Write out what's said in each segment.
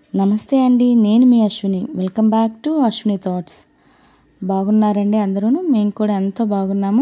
నమస్తే అండి నేను మీ Ashwini welcome back to Ashwini thoughts బాగున్నారండి అందరూ మేము కూడా ఎంతో బాగున్నాము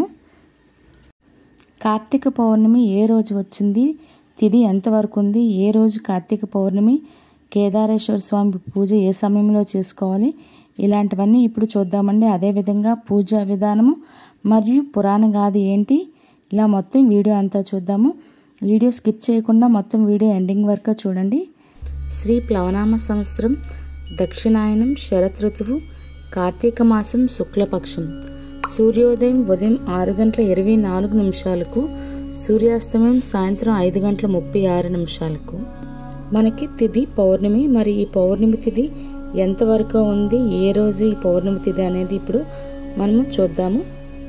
కార్తీక పౌర్ణమి ఏ రోజు వచ్చింది తిది ఎంతవరకు ఉంది ఏ రోజు కార్తీక పౌర్ణమి కేదారేశ్వర స్వామి పూజ ఏ సమయంలో చేసుకోవాలి ఇలాంటివన్నీ ఇప్పుడు చూద్దామండి అదేవిధంగా పూజా విధానము మరియు పురాణ గాథ ఏంటి ఇలా మొత్తం వీడియో అంతా చూద్దాము వీడియో స్కిప్ చేయకుండా మొత్తం వీడియో ఎండింగ్ వరకు చూడండి శ్రీ ప్లవనామ సంవత్సరం దక్షిణాయనం శరత్ ఋతువు కార్తీక మాసం శుక్లపక్షం సూర్యోదయం ఉదయం ఆరు గంటల ఇరవై నాలుగు నిమిషాలకు సూర్యాస్తమయం సాయంత్రం ఐదు గంటల ముప్పై ఆరు నిమిషాలకు మనకి తిథి పౌర్ణమి మరి ఈ పౌర్ణమి తిథి ఎంతవరకు ఉంది ఏ రోజు ఈ పౌర్ణమి తిథి అనేది ఇప్పుడు మనము చూద్దాము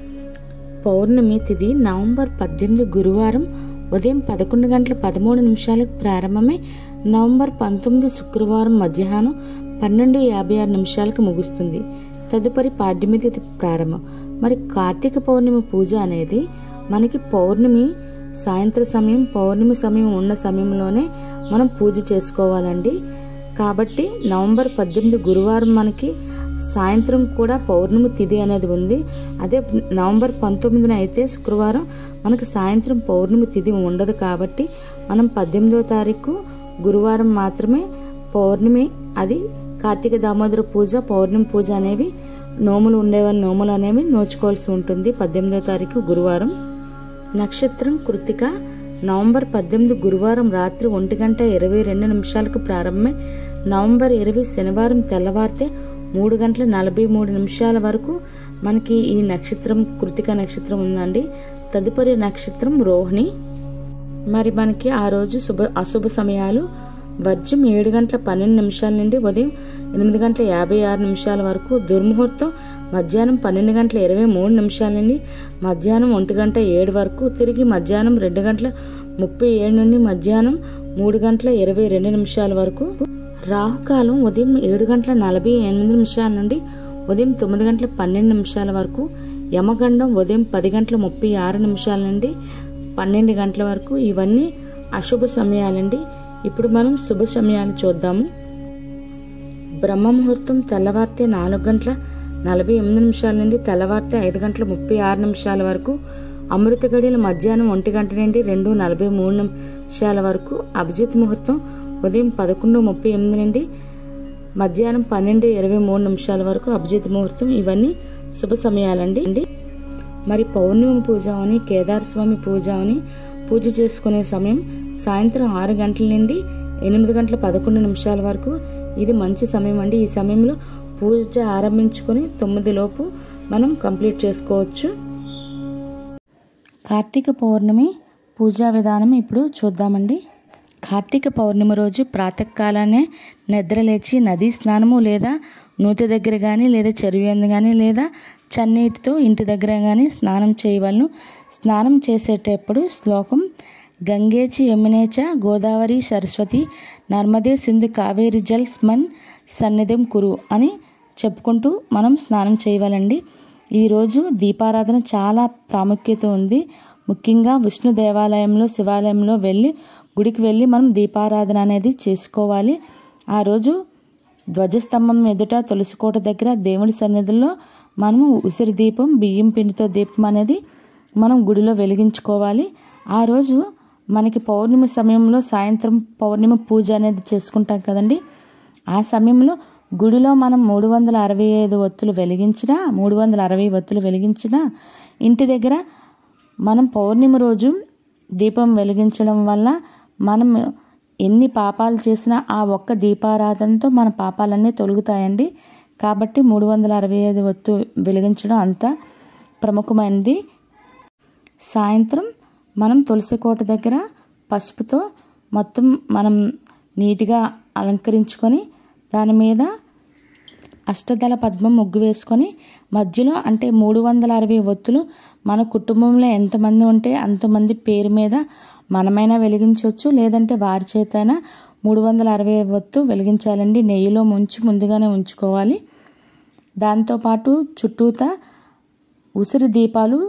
పౌర్ణమి తిథి నవంబర్ పద్దెనిమిది గురువారం ఉదయం పదకొండు గంటల పదమూడు నిమిషాలకు ప్రారంభమై నవంబర్ పంతొమ్మిది శుక్రవారం మధ్యాహ్నం పన్నెండు యాభై ఆరు నిమిషాలకు ముగుస్తుంది తదుపరి పాడ్యమి తిథి ప్రారంభం మరి కార్తీక పౌర్ణమి పూజ అనేది మనకి పౌర్ణమి సాయంత్ర సమయం పౌర్ణమి సమయం ఉన్న సమయంలోనే మనం పూజ చేసుకోవాలండి కాబట్టి నవంబర్ పద్దెనిమిది గురువారం మనకి సాయంత్రం కూడా పౌర్ణమి తిథి అనేది ఉంది అదే నవంబర్ పంతొమ్మిదిన అయితే శుక్రవారం మనకి సాయంత్రం పౌర్ణమి తిథి ఉండదు కాబట్టి మనం పద్దెనిమిదో తారీఖు గురువారం మాత్రమే పౌర్ణమి అది కార్తీక దామోదర పూజ పౌర్ణమి పూజ అనేవి నోములు ఉండేవాళ్ళు నోములు అనేవి నోచుకోవాల్సి ఉంటుంది పద్దెనిమిదో తారీఖు గురువారం నక్షత్రం కృతిక నవంబర్ పద్దెనిమిది గురువారం రాత్రి ఒంటి గంట ఇరవై రెండు నిమిషాలకు ప్రారంభమై నవంబర్ ఇరవై శనివారం తెల్లవారితే మూడు గంటల నలభై మూడు నిమిషాల వరకు మనకి ఈ నక్షత్రం కృతిక నక్షత్రం ఉందండి తదుపరి నక్షత్రం రోహిణి మరి మనకి ఆ రోజు శుభ అశుభ సమయాలు వర్జం ఏడు గంటల పన్నెండు నిమిషాల నుండి ఉదయం ఎనిమిది గంటల యాభై ఆరు నిమిషాల వరకు దుర్ముహూర్తం మధ్యాహ్నం పన్నెండు గంటల ఇరవై మూడు నిమిషాల నుండి మధ్యాహ్నం ఒంటి గంట ఏడు వరకు తిరిగి మధ్యాహ్నం రెండు గంటల ముప్పై ఏడు నుండి మధ్యాహ్నం మూడు గంటల ఇరవై రెండు నిమిషాల వరకు రాహుకాలం ఉదయం ఏడు గంటల నలభై ఎనిమిది నిమిషాల నుండి ఉదయం తొమ్మిది గంటల పన్నెండు నిమిషాల వరకు యమగండం ఉదయం పది గంటల ముప్పై ఆరు నిమిషాల నుండి పన్నెండు గంటల వరకు ఇవన్నీ అశుభ సమయాలండి ఇప్పుడు మనం శుభ సమయాలు చూద్దాము బ్రహ్మ ముహూర్తం తెల్లవారితే నాలుగు గంటల నలభై ఎనిమిది నిమిషాల నుండి తెల్లవారితే ఐదు గంటల ముప్పై ఆరు నిమిషాల వరకు అమృత గడియలు మధ్యాహ్నం ఒంటి గంట నుండి రెండు నలభై మూడు నిమిషాల వరకు అభిజిత్ ముహూర్తం ఉదయం పదకొండు ముప్పై ఎనిమిది నుండి మధ్యాహ్నం పన్నెండు ఇరవై మూడు నిమిషాల వరకు అభిజిత్ ముహూర్తం ఇవన్నీ శుభ సమయాలండి మరి పౌర్ణమి పూజ అని కేదార్ స్వామి పూజ అని పూజ చేసుకునే సమయం సాయంత్రం ఆరు గంటల నుండి ఎనిమిది గంటల పదకొండు నిమిషాల వరకు ఇది మంచి సమయం అండి ఈ సమయంలో పూజ ఆరంభించుకొని తొమ్మిది లోపు మనం కంప్లీట్ చేసుకోవచ్చు కార్తీక పౌర్ణమి పూజా విధానం ఇప్పుడు చూద్దామండి కార్తీక పౌర్ణమి రోజు ప్రాతకాలానే నిద్రలేచి నదీ స్నానము లేదా నూతి దగ్గర కానీ లేదా చెరువు ఎందు కానీ లేదా చన్నీటితో ఇంటి దగ్గర కానీ స్నానం చేయవలను స్నానం చేసేటప్పుడు శ్లోకం గంగేచి యమునేచ గోదావరి సరస్వతి నర్మదే సింధు కావేరి జల్ స్మన్ సన్నిధం కురు అని చెప్పుకుంటూ మనం స్నానం చేయవాలండి ఈరోజు దీపారాధన చాలా ప్రాముఖ్యత ఉంది ముఖ్యంగా విష్ణు దేవాలయంలో శివాలయంలో వెళ్ళి గుడికి వెళ్ళి మనం దీపారాధన అనేది చేసుకోవాలి ఆ రోజు ధ్వజస్తంభం ఎదుట తులసికోట దగ్గర దేవుడి సన్నిధిలో మనము ఉసిరి దీపం బియ్యం పిండితో దీపం అనేది మనం గుడిలో వెలిగించుకోవాలి ఆ రోజు మనకి పౌర్ణమి సమయంలో సాయంత్రం పౌర్ణమి పూజ అనేది చేసుకుంటాం కదండి ఆ సమయంలో గుడిలో మనం మూడు వందల అరవై ఐదు ఒత్తులు వెలిగించినా మూడు వందల అరవై ఒత్తులు వెలిగించినా ఇంటి దగ్గర మనం పౌర్ణమి రోజు దీపం వెలిగించడం వల్ల మనం ఎన్ని పాపాలు చేసినా ఆ ఒక్క దీపారాధనతో మన పాపాలన్నీ తొలుగుతాయండి కాబట్టి మూడు వందల అరవై ఐదు ఒత్తు వెలిగించడం అంత ప్రముఖమైనది సాయంత్రం మనం తులసి కోట దగ్గర పసుపుతో మొత్తం మనం నీట్గా అలంకరించుకొని దాని మీద అష్టదళ పద్మం ముగ్గు వేసుకొని మధ్యలో అంటే మూడు వందల అరవై ఒత్తులు మన కుటుంబంలో ఎంతమంది ఉంటే అంతమంది పేరు మీద మనమైనా వెలిగించవచ్చు లేదంటే వారి చేతైనా మూడు వందల అరవై ఒత్తు వెలిగించాలండి నెయ్యిలో ముంచి ముందుగానే ఉంచుకోవాలి దాంతోపాటు చుట్టూత ఉసిరి దీపాలు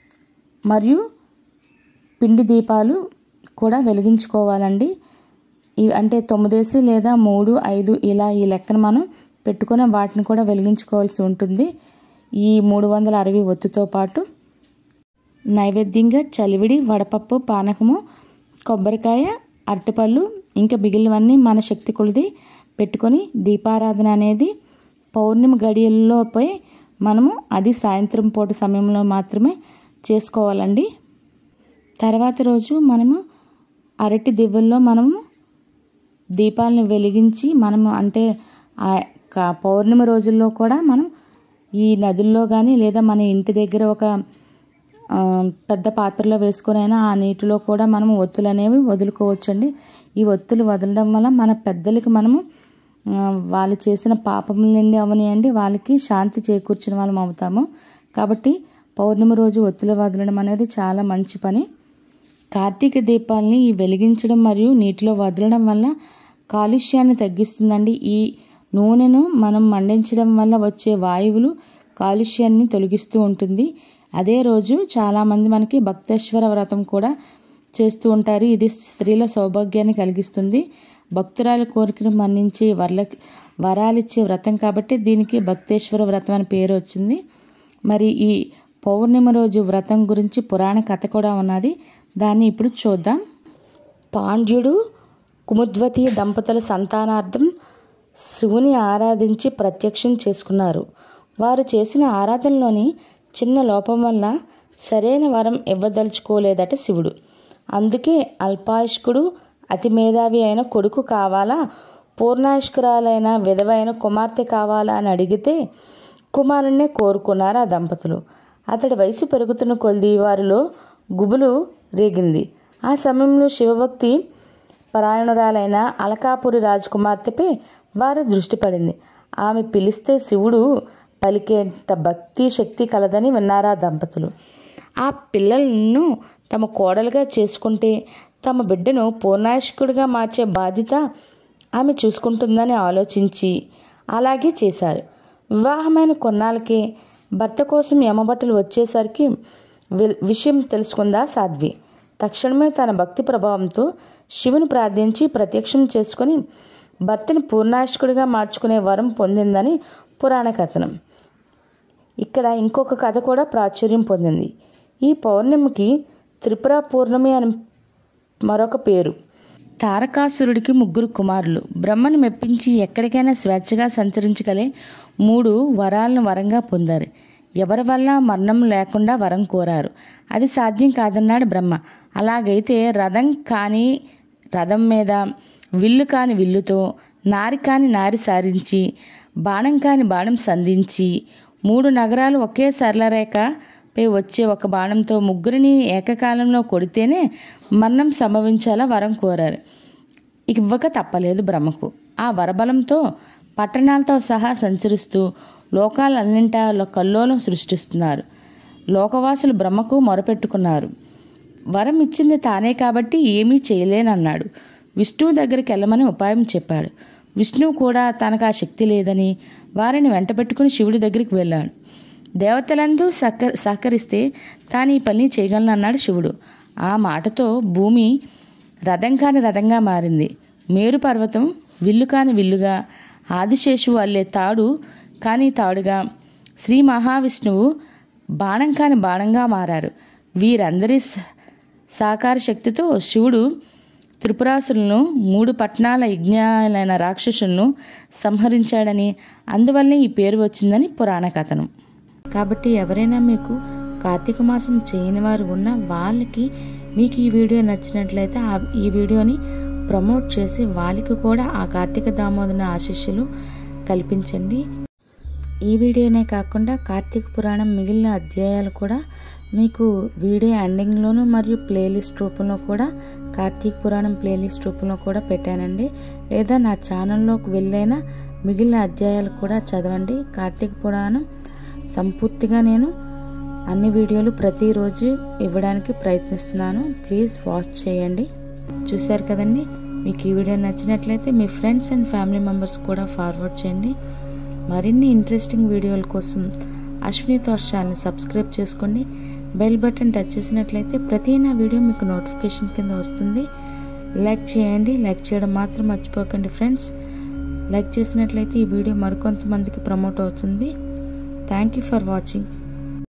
మరియు పిండి దీపాలు కూడా వెలిగించుకోవాలండి ఇవి అంటే తొమ్మిదేసి లేదా మూడు ఐదు ఇలా ఈ లెక్కన మనం పెట్టుకొని వాటిని కూడా వెలిగించుకోవాల్సి ఉంటుంది ఈ మూడు వందల అరవై ఒత్తుతో పాటు నైవేద్యంగా చలివిడి వడపప్పు పానకము కొబ్బరికాయ అరటిపళ్ళు ఇంకా మిగిలినవన్నీ మన శక్తి కొలిది పెట్టుకొని దీపారాధన అనేది పౌర్ణమి గడియల్లోపై మనము అది సాయంత్రం పూట సమయంలో మాత్రమే చేసుకోవాలండి తర్వాత రోజు మనము అరటి దివ్వెల్లో మనము దీపాలను వెలిగించి మనము అంటే ఆ క- పౌర్ణమి రోజుల్లో కూడా మనం ఈ నదుల్లో కానీ లేదా మన ఇంటి దగ్గర ఒక ఆ, పెద్ద పాత్రలో వేసుకొనైనా ఆ నీటిలో కూడా మనం ఒత్తులు అనేవి వదులుకోవచ్చండి ఈ ఒత్తులు వదలడం వల్ల మన పెద్దలకి మనము ఆ, వాళ్ళు చేసిన పాపముల నుండి అవనియండి వాళ్ళకి శాంతి చేకూర్చిన వాళ్ళం అవుతాము కాబట్టి పౌర్ణమి రోజు ఒత్తులు వదలడం అనేది చాలా మంచి పని కార్తీక దీపాలని ఈ వెలిగించడం మరియు నీటిలో వదలడం వల్ల కాలుష్యాన్ని తగ్గిస్తుందండి ఈ నూనెను మనం మండించడం వల్ల వచ్చే వాయువులు కాలుష్యాన్ని తొలగిస్తూ ఉంటుంది అదే రోజు చాలామంది మనకి భక్తేశ్వర వ్రతం కూడా చేస్తూ ఉంటారు ఇది స్త్రీల సౌభాగ్యాన్ని కలిగిస్తుంది భక్తురాల కోరికను మన్నించి వర్ల వరాలిచ్చే వ్రతం కాబట్టి దీనికి భక్తేశ్వర వ్రతం అని పేరు వచ్చింది మరి ఈ పౌర్ణమి రోజు వ్రతం గురించి పురాణ కథ కూడా ఉన్నది దాన్ని ఇప్పుడు చూద్దాం పాండ్యుడు కుముద్వతి దంపతుల సంతానార్థం శివుని ఆరాధించి ప్రత్యక్షం చేసుకున్నారు వారు చేసిన ఆరాధనలోని చిన్న లోపం వల్ల సరైన వరం ఇవ్వదలుచుకోలేదట శివుడు అందుకే అల్పాయుష్కుడు అతి మేధావి అయిన కొడుకు కావాలా పూర్ణాయుష్కురాలైన విధవైన కుమార్తె కావాలా అని అడిగితే కుమారుణ్ణే కోరుకున్నారు ఆ దంపతులు అతడి వయసు పెరుగుతున్న కొద్ది వారిలో గుబులు రేగింది ఆ సమయంలో శివభక్తి పరాయణురాలైన అలకాపురి రాజకుమార్తెపై వారి దృష్టి పడింది ఆమె పిలిస్తే శివుడు పలికేంత భక్తి శక్తి కలదని విన్నారా దంపతులు ఆ పిల్లలను తమ కోడలుగా చేసుకుంటే తమ బిడ్డను పూర్ణాయుష్కుడిగా మార్చే బాధ్యత ఆమె చూసుకుంటుందని ఆలోచించి అలాగే చేశారు వివాహమైన కొన్నాళ్ళకే భర్త కోసం యమబట్టలు వచ్చేసరికి వి- విషయం తెలుసుకుందా సాధ్వి తక్షణమే తన భక్తి ప్రభావంతో శివుని ప్రార్థించి ప్రత్యక్షం చేసుకుని భర్తని పూర్ణాయుష్కుడిగా మార్చుకునే వరం పొందిందని పురాణ కథనం ఇక్కడ ఇంకొక కథ కూడా ప్రాచుర్యం పొందింది ఈ పౌర్ణమికి త్రిపుర పౌర్ణమి అని మరొక పేరు తారకాసురుడికి ముగ్గురు కుమారులు బ్రహ్మను మెప్పించి ఎక్కడికైనా స్వేచ్ఛగా సంచరించగలే మూడు వరాలను వరంగా పొందారు ఎవరి వల్ల మరణం లేకుండా వరం కోరారు అది సాధ్యం కాదన్నాడు బ్రహ్మ అలాగైతే రథం కాని రథం మీద విల్లు కాని విల్లుతో నారి కాని నారి సారించి బాణం కాని బాణం సంధించి మూడు నగరాలు ఒకే సరళరేఖపై వచ్చే ఒక బాణంతో ముగ్గురిని ఏకకాలంలో కొడితేనే మరణం సంభవించాలా వరం కోరారు ఇవ్వక తప్పలేదు బ్రహ్మకు ఆ వరబలంతో పట్టణాలతో సహా సంచరిస్తూ లోకాలన్నింటా కల్లోలం సృష్టిస్తున్నారు లోకవాసులు బ్రహ్మకు మొరపెట్టుకున్నారు వరం ఇచ్చింది తానే కాబట్టి ఏమీ చేయలేనన్నాడు విష్ణువు దగ్గరికి వెళ్ళమని ఉపాయం చెప్పాడు విష్ణువు కూడా తనకు ఆ శక్తి లేదని వారిని వెంటబెట్టుకుని శివుడి దగ్గరికి వెళ్ళాడు దేవతలందరూ సహక సహకరిస్తే తాను ఈ పని చేయగలనన్నాడు శివుడు ఆ మాటతో భూమి రథం కాని రథంగా మారింది మేరు పర్వతం విల్లు కాని విల్లుగా ఆదిశేషువు అల్లే తాడు కాని తాడుగా శ్రీ మహావిష్ణువు బాణం కాని బాణంగా మారారు వీరందరి స- సాకార శక్తితో శివుడు త్రిపురాసులను మూడు పట్టణాల యజ్ఞాలైన రాక్షసులను సంహరించాడని అందువల్లే ఈ పేరు వచ్చిందని పురాణ కథనం కాబట్టి ఎవరైనా మీకు కార్తీక మాసం చేయని వారు ఉన్న వాళ్ళకి మీకు ఈ వీడియో నచ్చినట్లయితే ఆ ఈ వీడియోని ప్రమోట్ చేసి వాళ్ళకి కూడా ఆ కార్తీక దామోదర ఆశీస్సులు కల్పించండి ఈ వీడియోనే కాకుండా కార్తీక పురాణం మిగిలిన అధ్యాయాలు కూడా మీకు వీడియో ఎండింగ్లోను మరియు ప్లేలిస్ట్ రూపంలో కూడా కార్తీక పురాణం ప్లేలిస్ట్ రూపంలో కూడా పెట్టానండి లేదా నా ఛానల్లోకి వెళ్ళైనా మిగిలిన అధ్యాయాలు కూడా చదవండి కార్తీక పురాణం సంపూర్తిగా నేను అన్ని వీడియోలు ప్రతిరోజు ఇవ్వడానికి ప్రయత్నిస్తున్నాను ప్లీజ్ వాచ్ చేయండి చూశారు కదండి మీకు ఈ వీడియో నచ్చినట్లయితే మీ ఫ్రెండ్స్ అండ్ ఫ్యామిలీ మెంబర్స్ కూడా ఫార్వర్డ్ చేయండి మరిన్ని ఇంట్రెస్టింగ్ వీడియోల కోసం అశ్విని తోర్ ఛానల్ని సబ్స్క్రైబ్ చేసుకోండి బెల్ బటన్ టచ్ చేసినట్లయితే ప్రతి నా వీడియో మీకు నోటిఫికేషన్ కింద వస్తుంది లైక్ చేయండి లైక్ చేయడం మాత్రం మర్చిపోకండి ఫ్రెండ్స్ లైక్ చేసినట్లయితే ఈ వీడియో మరికొంతమందికి ప్రమోట్ అవుతుంది థ్యాంక్ యూ ఫర్ వాచింగ్